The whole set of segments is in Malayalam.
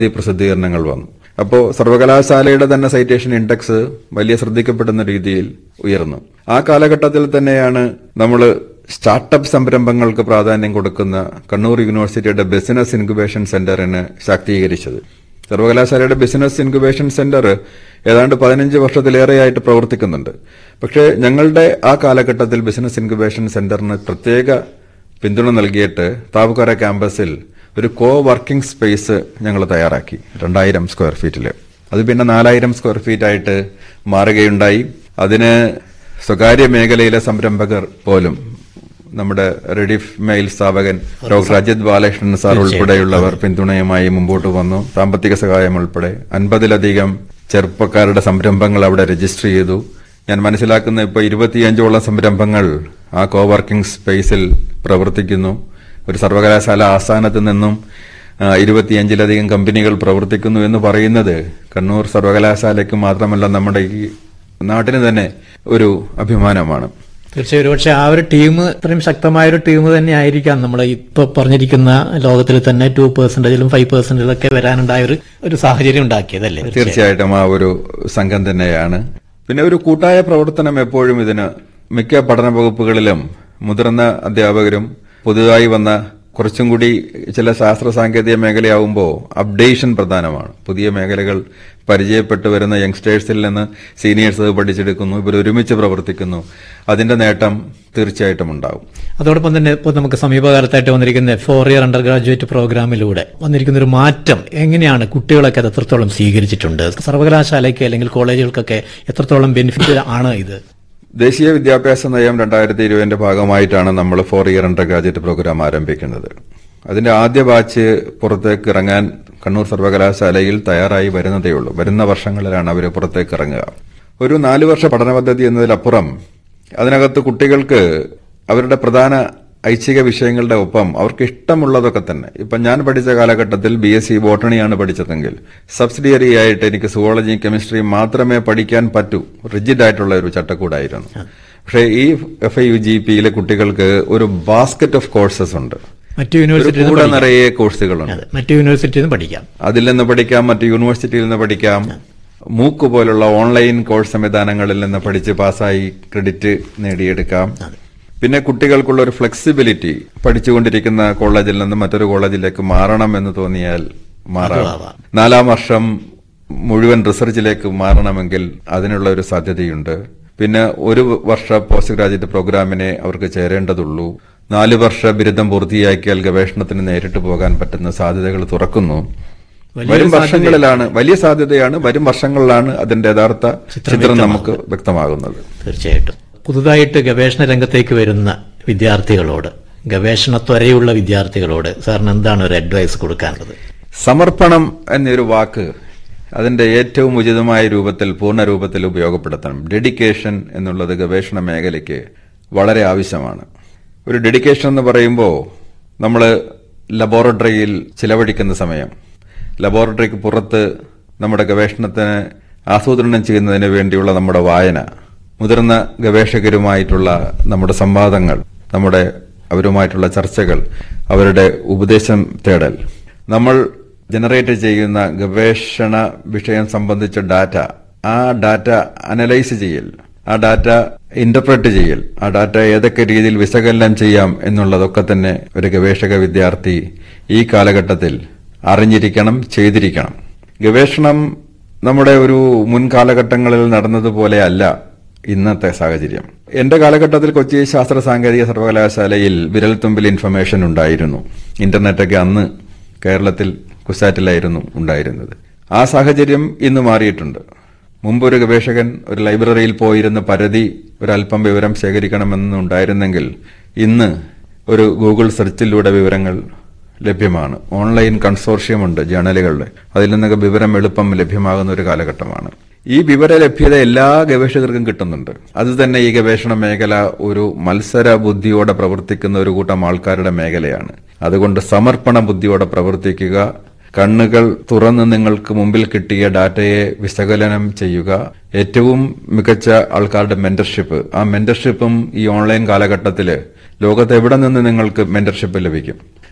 ഈ പ്രസിദ്ധീകരണങ്ങൾ വന്നു അപ്പോൾ സർവകലാശാലയുടെ തന്നെ സൈറ്റേഷൻ ഇൻഡെക്സ് വലിയ ശ്രദ്ധിക്കപ്പെടുന്ന രീതിയിൽ ഉയർന്നു ആ കാലഘട്ടത്തിൽ തന്നെയാണ് നമ്മൾ സ്റ്റാർട്ടപ്പ് സംരംഭങ്ങൾക്ക് പ്രാധാന്യം കൊടുക്കുന്ന കണ്ണൂർ യൂണിവേഴ്സിറ്റിയുടെ ബിസിനസ് ഇൻക്യുബേഷൻ സെന്ററിന് ശാക്തീകരിച്ചത് സർവകലാശാലയുടെ ബിസിനസ് ഇൻക്യുബേഷൻ സെന്റർ ഏതാണ്ട് പതിനഞ്ച് വർഷത്തിലേറെയായിട്ട് പ്രവർത്തിക്കുന്നുണ്ട് പക്ഷേ ഞങ്ങളുടെ ആ കാലഘട്ടത്തിൽ ബിസിനസ് ഇൻക്യുബേഷൻ സെന്ററിന് പ്രത്യേക പിന്തുണ നൽകിയിട്ട് താവുകര ക്യാമ്പസിൽ ഒരു കോ വർക്കിംഗ് സ്പേസ് ഞങ്ങൾ തയ്യാറാക്കി രണ്ടായിരം സ്ക്വയർ ഫീറ്റിൽ അത് പിന്നെ നാലായിരം സ്ക്വയർ ഫീറ്റ് ആയിട്ട് മാറുകയുണ്ടായി അതിന് സ്വകാര്യ മേഖലയിലെ സംരംഭകർ പോലും നമ്മുടെ റെഡിഫ് മെയിൽ സ്ഥാപകൻ ഡോക്ടർ അജിത് ബാലകൃഷ്ണൻ സാർ ഉൾപ്പെടെയുള്ളവർ പിന്തുണയുമായി മുമ്പോട്ട് വന്നു സാമ്പത്തിക സഹായം ഉൾപ്പെടെ അൻപതിലധികം ചെറുപ്പക്കാരുടെ സംരംഭങ്ങൾ അവിടെ രജിസ്റ്റർ ചെയ്തു ഞാൻ മനസ്സിലാക്കുന്ന ഇപ്പോൾ ഇരുപത്തിയഞ്ചോളം സംരംഭങ്ങൾ ആ കോവർക്കിംഗ് സ്പേസിൽ പ്രവർത്തിക്കുന്നു ഒരു സർവകലാശാല ആസ്ഥാനത്ത് നിന്നും ആ, ഇരുപത്തിയഞ്ചിലധികം കമ്പനികൾ പ്രവർത്തിക്കുന്നു എന്ന് പറയുന്നത് കണ്ണൂർ സർവകലാശാലയ്ക്ക് മാത്രമല്ല നമ്മുടെ ഈ നാട്ടിന് തന്നെ ഒരു അഭിമാനമാണ് തീർച്ചയായും ഒരുപക്ഷെ ആ ഒരു ടീം ഇത്രയും ശക്തമായ ഒരു ടീം തന്നെ ആയിരിക്കാം നമ്മൾ ഇപ്പൊ പറഞ്ഞിരിക്കുന്ന ലോകത്തിൽ തന്നെ ടു പെർസെന്റേജിലും ഫൈവ് പെർസെന്റേജിലും ഒക്കെ വരാനുണ്ടായ ഒരു ഒരു സാഹചര്യം ഉണ്ടാക്കിയതല്ലേ തീർച്ചയായിട്ടും ആ ഒരു സംഘം തന്നെയാണ് പിന്നെ ഒരു കൂട്ടായ പ്രവർത്തനം എപ്പോഴും ഇതിന് മിക്ക പഠന വകുപ്പുകളിലും മുതിർന്ന അധ്യാപകരും പുതുതായി വന്ന കുറച്ചും കൂടി ചില ശാസ്ത്ര സാങ്കേതിക മേഖലയാവുമ്പോൾ അപ്ഡേഷൻ പ്രധാനമാണ് പുതിയ മേഖലകൾ പരിചയപ്പെട്ടു വരുന്ന യങ്സ്റ്റേഴ്സിൽ നിന്ന് സീനിയേഴ്സ് അത് പഠിച്ചെടുക്കുന്നു ഇവർ ഒരുമിച്ച് പ്രവർത്തിക്കുന്നു അതിന്റെ നേട്ടം തീർച്ചയായിട്ടും ഉണ്ടാവും അതോടൊപ്പം തന്നെ ഇപ്പോൾ നമുക്ക് സമീപകാലത്തായിട്ട് വന്നിരിക്കുന്ന ഫോർ ഇയർ അണ്ടർ ഗ്രാജുവേറ്റ് പ്രോഗ്രാമിലൂടെ വന്നിരിക്കുന്ന ഒരു മാറ്റം എങ്ങനെയാണ് കുട്ടികളൊക്കെ അത് എത്രത്തോളം സ്വീകരിച്ചിട്ടുണ്ട് സർവകലാശാലയ്ക്ക് അല്ലെങ്കിൽ കോളേജുകൾക്കൊക്കെ എത്രത്തോളം ബെനിഫിറ്റ് ആണ് ഇത് ദേശീയ വിദ്യാഭ്യാസ നയം രണ്ടായിരത്തി ഇരുപതിന്റെ ഭാഗമായിട്ടാണ് നമ്മൾ four year undergraduate programme ആരംഭിക്കുന്നത് അതിന്റെ ആദ്യ ബാച്ച് പുറത്തേക്ക് ഇറങ്ങാൻ കണ്ണൂർ സർവകലാശാലയിൽ തയ്യാറായി വരുന്നതേ ഉള്ളൂ വരുന്ന വർഷങ്ങളിലാണ് അവർ പുറത്തേക്ക് ഇറങ്ങുക ഒരു നാലു വർഷ പഠന പദ്ധതി എന്നതിലപ്പുറം അതിനകത്ത് കുട്ടികൾക്ക് അവരുടെ പ്രധാന ഐച്ഛിക വിഷയങ്ങളുടെ ഒപ്പം അവർക്ക് ഇഷ്ടമുള്ളതൊക്കെ തന്നെ ഇപ്പൊ ഞാൻ പഠിച്ച കാലഘട്ടത്തിൽ ബി എസ് സി ബോട്ടണിയാണ് പഠിച്ചതെങ്കിൽ സബ്സിഡിയറി ആയിട്ട് എനിക്ക് സുവോളജി കെമിസ്ട്രി മാത്രമേ പഠിക്കാൻ പറ്റൂ റിജിഡ് ആയിട്ടുള്ള ഒരു ചട്ടക്കൂടായിരുന്നു പക്ഷേ ഈ എഫ് ഐ യു ജി പിയിലെ കുട്ടികൾക്ക് ഒരു ബാസ്ക്കറ്റ് ഓഫ് കോഴ്സസ് ഉണ്ട് മറ്റു ഒരു യൂണിവേഴ്സിറ്റിയിൽ കൂടെ നിന്ന് നിറയെ കോഴ്സുകളുണ്ട് അതെ മറ്റു യൂണിവേഴ്സിറ്റിയിൽ നിന്ന് പഠിക്കാം അതിൽ നിന്ന് പഠിക്കാം മറ്റു യൂണിവേഴ്സിറ്റിയിൽ നിന്ന് പഠിക്കാം മൂക്ക് പോലുള്ള ഓൺലൈൻ കോഴ്സ് സംവിധാനങ്ങളിൽ നിന്ന് പഠിച്ച് പാസ്സായി ക്രെഡിറ്റ് നേടിയെടുക്കാം പിന്നെ കുട്ടികൾക്കുള്ള ഒരു ഫ്ലെക്സിബിലിറ്റി പഠിച്ചുകൊണ്ടിരിക്കുന്ന കോളേജിൽ നിന്ന് മറ്റൊരു കോളേജിലേക്ക് മാറണം എന്ന് തോന്നിയാൽ മാറാം ആവാം. നാലാം വർഷം മുഴുവൻ റിസർച്ചിലേക്ക് മാറണമെങ്കിൽ അതിനുള്ള ഒരു സാധ്യതയുണ്ട് പിന്നെ ഒരു വർഷ പോസ്റ്റ് ഗ്രാജുവേറ്റ് പ്രോഗ്രാമിനെ അവർക്ക് ചേരേണ്ടതുള്ളൂ നാല് വർഷ ബിരുദം പൂർത്തിയാക്കിയാൽ ഗവേഷണത്തിന് നേരിട്ട് പോകാൻ പറ്റുന്ന സാധ്യതകൾ തുറക്കുന്നു വലിയൊരു വരും വർഷങ്ങളിലാണ് വലിയ സാധ്യതയാണ് വരും വർഷങ്ങളിലാണ് അതിന്റെ യഥാർത്ഥ ചിത്രം നമുക്ക് വ്യക്തമാകുന്നത് തീർച്ചയായിട്ടും പുതുതായിട്ട് ഗവേഷണ രംഗത്തേക്ക് വരുന്ന വിദ്യാർത്ഥികളോട് ഗവേഷണ ത്വരയുള്ള വിദ്യാർത്ഥികളോട് സാറിന് എന്താണ് ഒരു അഡ്വൈസ് കൊടുക്കാനുള്ളത് സമർപ്പണം എന്നൊരു വാക്ക് അതിന്റെ ഏറ്റവും ഉചിതമായ രൂപത്തിൽ പൂർണ്ണ രൂപത്തിൽ ഉപയോഗപ്പെടുത്തണം ഡെഡിക്കേഷൻ എന്നുള്ളത് ഗവേഷണ മേഖലയ്ക്ക് വളരെ ആവശ്യമാണ് ഒരു ഡെഡിക്കേഷൻ എന്ന് പറയുമ്പോൾ നമ്മൾ ലബോറട്ടറിയിൽ ചിലവഴിക്കുന്ന സമയം ലബോറട്ടറിക്ക് പുറത്ത് നമ്മുടെ ഗവേഷണത്തിന് ആസൂത്രണം ചെയ്യുന്നതിന് വേണ്ടിയുള്ള നമ്മുടെ വായന മുതിർന്ന ഗവേഷകരുമായിട്ടുള്ള നമ്മുടെ സംവാദങ്ങൾ നമ്മുടെ അവരുമായിട്ടുള്ള ചർച്ചകൾ അവരുടെ ഉപദേശം തേടൽ നമ്മൾ ജനറേറ്റ് ചെയ്യുന്ന ഗവേഷണ വിഷയം സംബന്ധിച്ച ഡാറ്റ ആ ഡാറ്റ അനലൈസ് ചെയ്യൽ ആ ഡാറ്റ ഇന്റർപ്രറ്റ് ചെയ്യൽ ആ ഡാറ്റ ഏതൊക്കെ രീതിയിൽ വിശകലനം ചെയ്യാം എന്നുള്ളതൊക്കെ തന്നെ ഒരു ഗവേഷക വിദ്യാർത്ഥി ഈ കാലഘട്ടത്തിൽ അറിഞ്ഞിരിക്കണം ചെയ്തിരിക്കണം ഗവേഷണം നമ്മുടെ ഒരു മുൻ കാലഘട്ടങ്ങളിൽ നടന്നതുപോലെ അല്ല ഇന്നത്തെ സാഹചര്യം എന്റെ കാലഘട്ടത്തിൽ കൊച്ചി ശാസ്ത്ര സാങ്കേതിക സർവകലാശാലയിൽ വിരൽത്തുമ്പിൽ ഇൻഫർമേഷൻ ഉണ്ടായിരുന്നു ഇന്റർനെറ്റൊക്കെ അന്ന് കേരളത്തിൽ കുസാറ്റിലായിരുന്നു ഉണ്ടായിരുന്നത് ആ സാഹചര്യം ഇന്ന് മാറിയിട്ടുണ്ട് മുമ്പ് ഒരു ഗവേഷകൻ ഒരു ലൈബ്രറിയിൽ പോയിരുന്ന് പരതി ഒരല്പം വിവരം ശേഖരിക്കണമെന്നുണ്ടായിരുന്നെങ്കിൽ ഇന്ന് ഒരു ഗൂഗിൾ സെർച്ചിലൂടെ വിവരങ്ങൾ ലഭ്യമാണ് ഓൺലൈൻ കൺസോർഷ്യമുണ്ട് ജേണലുകളുടെ അതിൽ നിന്നൊക്കെ വിവരം എളുപ്പം ലഭ്യമാകുന്ന ഒരു കാലഘട്ടമാണ് ഈ വിവര ലഭ്യത എല്ലാ ഗവേഷകർക്കും കിട്ടുന്നുണ്ട് അത് തന്നെ ഈ ഗവേഷണ മേഖല ഒരു മത്സര ബുദ്ധിയോടെ പ്രവർത്തിക്കുന്ന ഒരു കൂട്ടം ആൾക്കാരുടെ മേഖലയാണ് അതുകൊണ്ട് സമർപ്പണ ബുദ്ധിയോടെ പ്രവർത്തിക്കുക കണ്ണുകൾ തുറന്ന് നിങ്ങൾക്ക് മുമ്പിൽ കിട്ടിയ ഡാറ്റയെ വിശകലനം ചെയ്യുക ഏറ്റവും മികച്ച ആൾക്കാരുടെ മെന്റർഷിപ്പ് ആ മെന്റർഷിപ്പും ഈ ഓൺലൈൻ കാലഘട്ടത്തിൽ ലോകത്ത് എവിടെ നിന്ന് നിങ്ങൾക്ക് മെന്റർഷിപ്പ് ലഭിക്കും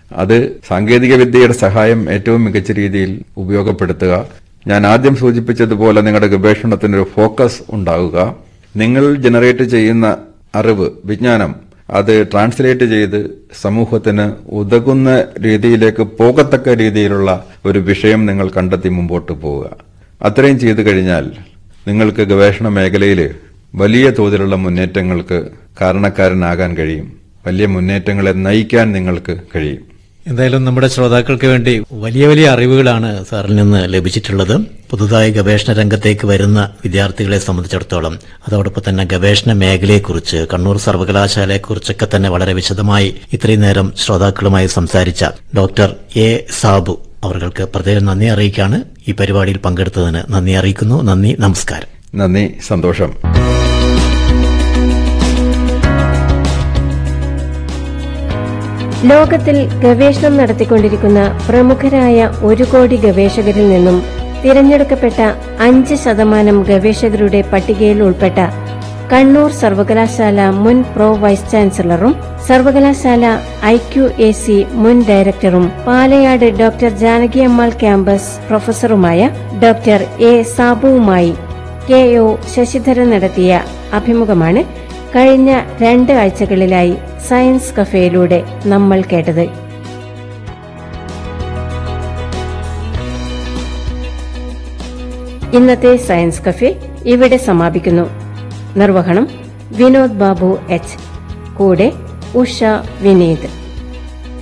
അത് സാങ്കേതിക വിദ്യയുടെ സഹായം ഏറ്റവും മികച്ച രീതിയിൽ ഉപയോഗപ്പെടുത്തുക ഞാൻ ആദ്യം സൂചിപ്പിച്ചതുപോലെ നിങ്ങളുടെ ഗവേഷണത്തിന് ഒരു ഫോക്കസ് ഉണ്ടാവുക നിങ്ങൾ ജനറേറ്റ് ചെയ്യുന്ന അറിവ് വിജ്ഞാനം അത് ട്രാൻസ്ലേറ്റ് ചെയ്ത് സമൂഹത്തിന് ഉതകുന്ന രീതിയിലേക്ക് പോകത്തക്ക രീതിയിലുള്ള ഒരു വിഷയം നിങ്ങൾ കണ്ടെത്തി മുമ്പോട്ട് പോവുക അത്രയും ചെയ്തു കഴിഞ്ഞാൽ നിങ്ങൾക്ക് ഗവേഷണ മേഖലയിൽ വലിയ തോതിലുള്ള മുന്നേറ്റങ്ങൾക്ക് കാരണക്കാരനാകാൻ കഴിയും വലിയ മുന്നേറ്റങ്ങളെ നയിക്കാൻ നിങ്ങൾക്ക് കഴിയും എന്തായാലും നമ്മുടെ ശ്രോതാക്കൾക്ക് വേണ്ടി വലിയ വലിയ അറിവുകളാണ് സാറിൽ നിന്ന് ലഭിച്ചിട്ടുള്ളത് പുതുതായി ഗവേഷണ രംഗത്തേക്ക് വരുന്ന വിദ്യാർത്ഥികളെ സംബന്ധിച്ചിടത്തോളം അതോടൊപ്പം തന്നെ ഗവേഷണ മേഖലയെക്കുറിച്ച് കണ്ണൂർ സർവകലാശാലയെക്കുറിച്ചൊക്കെ തന്നെ വളരെ വിശദമായി ഇത്രയും നേരം ശ്രോതാക്കളുമായി സംസാരിച്ച ഡോക്ടർ എ സാബു അവർക്ക് പ്രത്യേകം നന്ദി അറിയിക്കാണ് ഈ പരിപാടിയിൽ പങ്കെടുത്തതിന് നന്ദി അറിയിക്കുന്നു നന്ദി നമസ്കാരം നന്ദി സന്തോഷം ലോകത്തിൽ ഗവേഷണം നടത്തിക്കൊണ്ടിരിക്കുന്ന പ്രമുഖരായ ഒരു കോടി ഗവേഷകരിൽ നിന്നും തിരഞ്ഞെടുക്കപ്പെട്ട അഞ്ച് ശതമാനം ഗവേഷകരുടെ പട്ടികയിൽ ഉൾപ്പെട്ട കണ്ണൂർ സർവകലാശാല മുൻ പ്രോ വൈസ് ചാൻസലറും സർവകലാശാല ഐ ക്യു എ സി മുൻ ഡയറക്ടറും പാലയാട് ഡോക്ടർ ജാനകിയമ്മാൾ ക്യാമ്പസ് പ്രൊഫസറുമായ ഡോക്ടർ എ സാബുവുമായി കെ ഒ ശശിധരൻ നടത്തിയ അഭിമുഖമാണ് കഴിഞ്ഞ രണ്ട് ആഴ്ചകളിലായി സയൻസ് കഫേയിലൂടെ നമ്മൾ കേട്ടത് ഇന്നത്തെ സയൻസ് കഫേ ഇവിടെ സമാപിക്കുന്നു നിർവഹണം വിനോദ് ബാബു എച്ച് കൂടെ ഉഷ വിനീത്